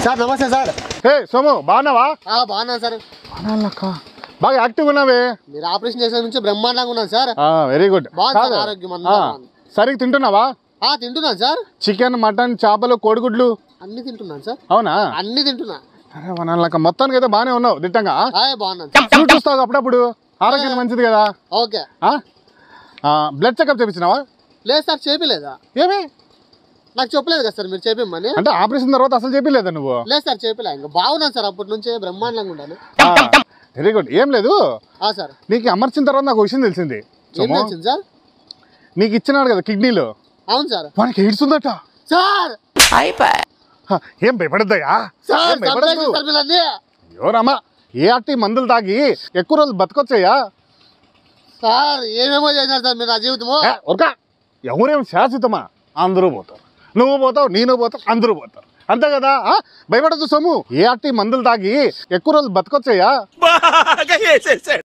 Sir నమస్తే sir హే సోము బాగున్నావా ఆ, బాగున్నాను సార్ బాగున్నాక బాగా యాక్టివ్ ఉన్నావే మీరు ఆపరేషన్ చేసిన నుంచి బ్రహ్మాండంగా ఉన్నాను సార్ వెరీ గుడ్ బాగుంది సార్ ఆరోగ్యం అంతా బాగుంది. సరిగ్గా తింటున్నావా ఆ తింటున్నాను సార్ చికెన్ మటన్ చేపలు కోడిగుడ్లు అన్ని తింటున్నాను సార్ అవునా అన్ని తింటున్నా అరే వనాలక మొత్తానికి అయితే బాగానే ఉన్నావు దిట్టంగా ఆ, బాగున్నాను సార్ ఫ్రూట్ చూస్తావు అప్పుడప్పుడు ఆరోగ్యం మంచిది కదా ఓకే బ్లడ్ చెకప్ చేపించినావా లేదు సార్ చేపిలేదా ఏమి నాకు చెప్పలేదు కదా సార్ మీరు చేపిమ్మని అంటే ఆపరేషన్ తర్వాత అసలు చెప్పలేదా నువ్వు లేదు సార్ చేపిలే ఇంకా బాగున్నాను సార్ అప్పటి నుంచే బ్రహ్మాండంగా ఉండాలి వెరీ గుడ్ ఏం లేదు ఆ సార్ నీకు అమర్చిన తర్వాత నాకు ఒక విషయం తెలిసింది ఏం సోము, తెలిసింది సార్ నీకు ఇచ్చినాడు కదా కిడ్నీలు అవును సార్ వానికి ఎయిడ్స్ ఉందట సార్ హ, ఏం భయపడద్దయ్యా సార్ ఏం భయపడద్దు చంపేసి సార్ మీరన్నీ ఎవరమ్మా ఏ ఆర్టీ మందులు తాగి ఎక్కువ రోజులు బతకొచ్చాయా సార్ ఏమేమో చేశారు సార్ మీరు నా జీవితము ఏ, ఊరకా ఎవరేం శాశ్వతమా అందరూ పోతారు నువ్వు పోతావు నేను పోతావు అందరూ పోతారు అంతే కదా ఆ? భయపడద్దు సొమ్ము ఏ ఆర్టీ మందులు తాగి ఎక్కువ రోజులు బతకొచ్చాయా బాగా వేసేసాడు